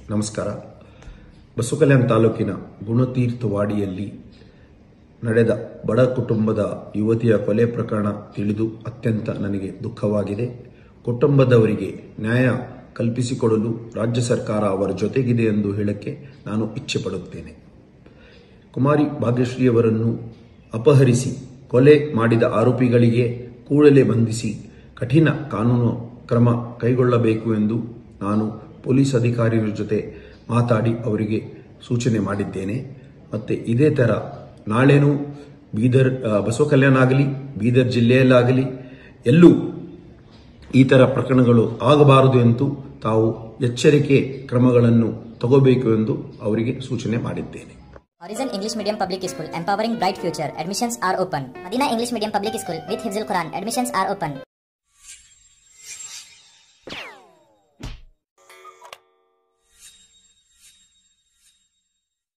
ನಮಸ್ಕಾರ ಬಸವಕಲ್ಯಾಣ ತಾಲೂಕಿನ ಗುಣತೀರ್ಥವಾಡಿಯಲ್ಲಿ ನಡೆದ ಬಡ ಕುಟುಂಬದ ಯುವತಿಯ ಕೊಲೆ ಪ್ರಕರಣ ತಿಳಿದು ಅತ್ಯಂತ ನನಗೆ ದುಃಖವಾಗಿದೆ ಕುಟುಂಬದವರಿಗೆ ನ್ಯಾಯ ಕಲ್ಪಿಸಿಕೊಡಲು ರಾಜ್ಯ ಸರ್ಕಾರ ಅವರ ಜೊತೆಗಿದೆ ಎಂದು ಹೇಳಕ್ಕೆ ನಾನು ಇಚ್ಛೆ ಪಡುತ್ತೇನೆ ಕುಮಾರಿ ಭಾಗ್ಯಶ್ರೀಯವರನ್ನು ಅಪಹರಿಸಿ ಕೊಲೆ ಮಾಡಿದ ಆರೋಪಿಗಳಿಗೆ ಕೂಡಲೇ ಬಂಧಿಸಿ ಕಠಿಣ ಕಾನೂನು ಕ್ರಮ ಕೈಗೊಳ್ಳಬೇಕು ಎಂದು ನಾನು ಪೊಲೀಸ್ ಅಧಿಕಾರಿಗಳ ಜೊತೆ ಮಾತಾಡಿ ಅವರಿಗೆ ಸೂಚನೆ ಮಾಡಿದ್ದೇನೆ ಮತ್ತೆ ಇದೇ ಥರ ನಾಳೆನೂ ಬೀದರ್ ಆ, ಬಸವ ಕಲ್ಯಾಣ ಆಗಲಿ ಬೀದರ್ ಜಿಲ್ಲೆಯಲ್ಲಾಗಲಿ ಎಲ್ಲೂ ಈ ಥರ ಪ್ರಕರಣಗಳು ಆಗಬಾರದು ಎಂದು ತಾವು ಎಚ್ಚರಿಕೆ ಕ್ರಮಗಳನ್ನು ತಗೋಬೇಕು ಎಂದು ಅವರಿಗೆ ಸೂಚನೆ ಮಾಡಿದ್ದೇನೆ Horizon English Medium Public School, empowering bright future. Admissions are open. Madina English Medium Public School with Hifzul Quran. Admissions are open.